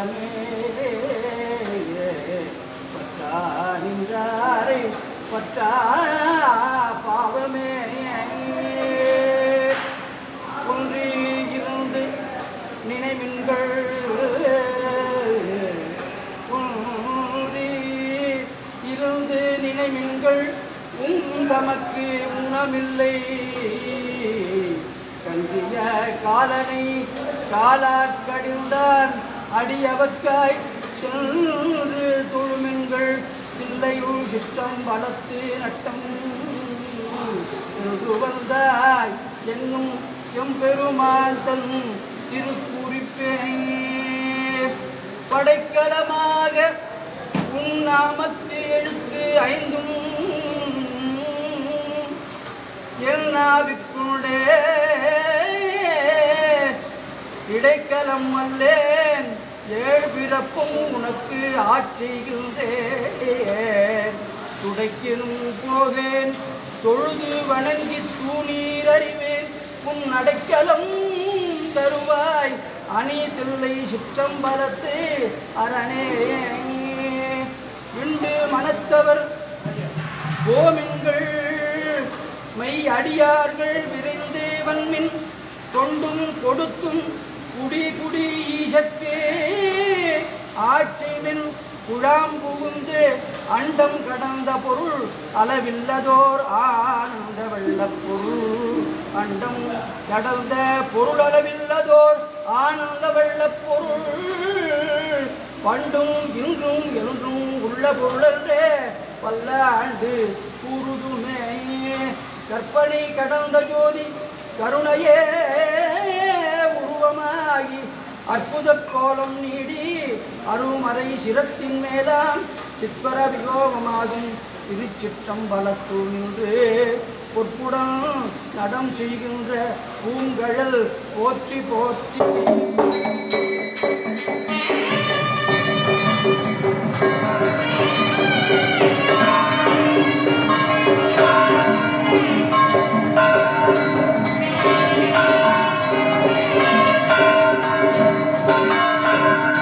பாவமே பற்றா நின்றாரை பற்றா பாவமே ஒன்றி இருந்து நினைவின்கள் ஒன்றி இருந்து நினைவின்கள் உன் தமக்கு உணமில்லை கந்திய காலனை காலாக்கடிந்தான் அடியவர்க்காய் சென்று தொழுமென்கள் தில்லையுள் சிற்றம் வளர்த்து நட்டம் என்று வந்தாய் என்னும் எம்பெருமான் தன் திருக்குறிப்பினை படைக்கலமாக உன் நாமத்து எழுத்து ஐந்தும் என் நாவிற்குள்ளே இடைக்கலம் அல்லேன் ஏழு பிறப்பும் உனக்கு ஆட்சிகின்றேன் துடைக்கினும் போகேன் தொழுது வணங்கி தூணீர் அறிவேன் உன் அடைக்கலம் தருவாய் அணி தில்லை சுற்றம்பலத்து அரணே விண்டு மனத்தவர் கோமின்கள் மெய் அடியார்கள் விரைந்து வன்மின் கொண்டும் கொடுத்தும் குடி குடி ஈசத்தே ஆட்சிமின் குழாம் புகுந்து அண்டம் கடந்த பொருள் அளவில்லதோர் ஆனந்த வெள்ளப் பொருள் அண்டம் கடந்த பொருள் அளவில்லதோர் ஆனந்த வெள்ளப் பொருள் பண்டும் இன்றும் என்றும் உள்ள பொருளன்றே பல்ல ஆண்டு கூறுதுமே கற்பனை கடந்த ஜோதி கருணையே உருவமாகி அற்புத கோலம் நீடி அருமறை சிரத்தின் மேலாம் சிற்பர வியோகமாகும் திருச்சிற்றம்பலத்து நின்று பொற்புடன் நடம் செய்கின்ற பூங்கழல் போற்றி போற்றி ஆ